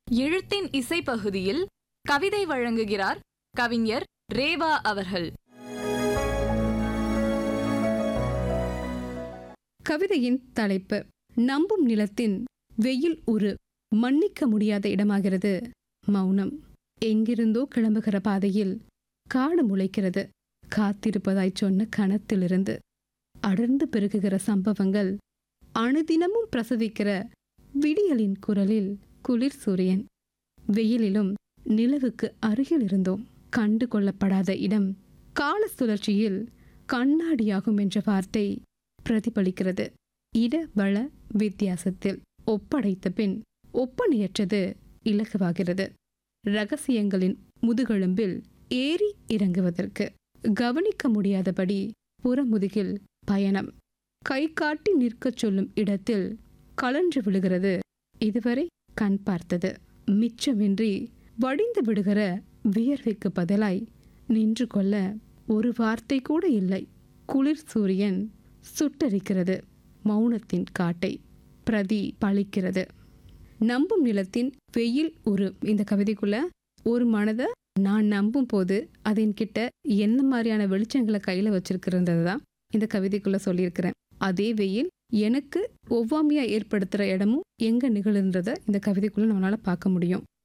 எழுத்தின் இசை பகுதியில் கவிதை வழங்குகிறார் கவிஞர் ரேவா அவர்கள் கவிதையின் தலைப்பு நம்பும் நிலத்தின் வெயில் உரு மன்னிக்க முடியாத இடமாகிறது மௌனம் எங்கிருந்தோ கிளம்புகிற பாதையில் காடு முளைக்கிறது காத்திருப்பதாய் சொன்ன கணத்திலிருந்து அடர்ந்து பெருகுகிற சம்பவங்கள் அணுதினமும் பிரசவிக்கிற விடியலின் குரலில் குளிர் சூரியன் வெயிலிலும் நிலவுக்கு அருகில் இருந்தோம் கண்டு கொள்ளப்படாத இடம் கால சுழற்சியில் கண்ணாடியாகும் என்ற வார்த்தை பிரதிபலிக்கிறது இட வள வித்தியாசத்தில் ஒப்படைத்த பின் ஒப்பனையற்றது இலகுவாகிறது ரகசியங்களின் முதுகெலும்பில் ஏறி இறங்குவதற்கு கவனிக்க முடியாதபடி புறமுதுகில் பயணம் கை காட்டி நிற்கச் சொல்லும் இடத்தில் கலன்று விழுகிறது இதுவரை கண் பார்த்தது மிச்சமின்றி வடிந்து விடுகிற வியர்வைக்கு பதிலாய் நின்று கொள்ள ஒரு வார்த்தை கூட இல்லை குளிர் சூரியன் சுட்டரிக்கிறது மௌனத்தின் காட்டை பிரதி பழிக்கிறது நம்பும் நிலத்தின் வெயில் ஒரு இந்த கவிதைக்குள்ள ஒரு மனதை நான் நம்பும் போது அதன்கிட்ட என்ன மாதிரியான வெளிச்சங்களை கையில் வச்சிருக்கிறது தான் இந்த கவிதைக்குள்ள சொல்லியிருக்கிறேன் அதே வெயில் எனக்கு ஒவ்வாமையா ஏற்படுத்துகிற இடமும் எங்கே நிகழ்ன்றதை இந்த கவிதைக்குள்ள நம்மளால பார்க்க முடியும்